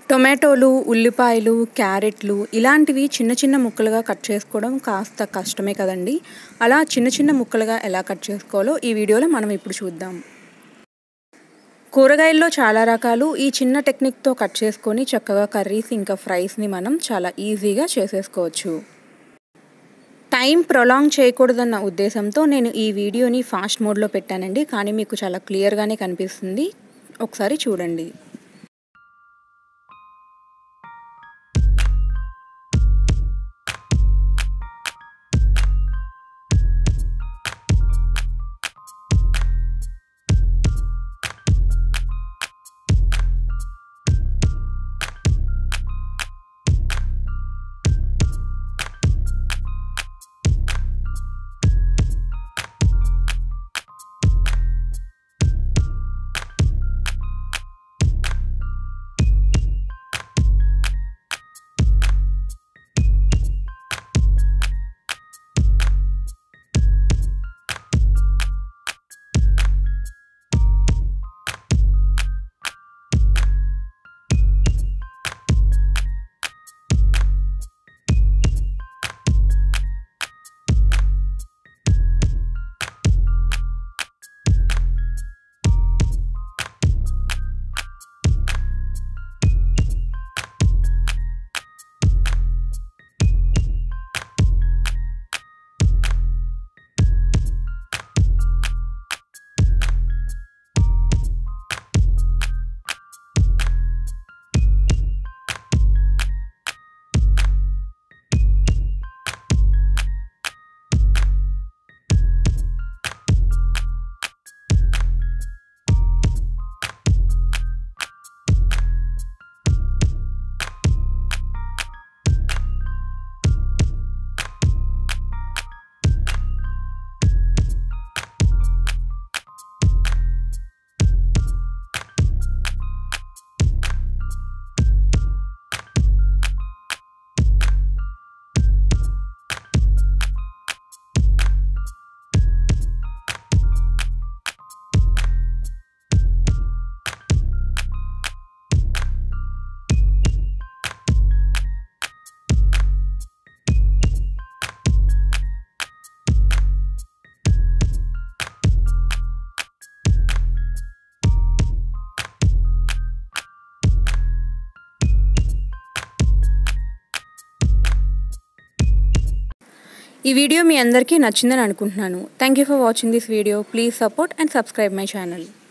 టొమాటోలు ఉల్లిపాయలు క్యారెట్లు ఇలాంటివి చిన్న చిన్న ముక్కలుగా కట్ చేసుకోవడం కాస్త కష్టమే కదండి అలా చిన్న చిన్న ముక్కలుగా ఎలా కట్ చేసుకోవాలో ఈ వీడియోలో మనం ఇప్పుడు చూద్దాం కూరగాయల్లో చాలా రకాలు ఈ చిన్న టెక్నిక్తో కట్ చేసుకొని చక్కగా కర్రీస్ ఇంకా ఫ్రైస్ని మనం చాలా ఈజీగా చేసేసుకోవచ్చు టైం ప్రొలాంగ్ చేయకూడదన్న ఉద్దేశంతో నేను ఈ వీడియోని ఫాస్ట్ మోడ్లో పెట్టానండి కానీ మీకు చాలా క్లియర్గానే కనిపిస్తుంది ఒకసారి చూడండి ఈ వీడియో మీ అందరికీ నచ్చిందని అనుకుంటున్నాను thank you for watching this video please support and subscribe my channel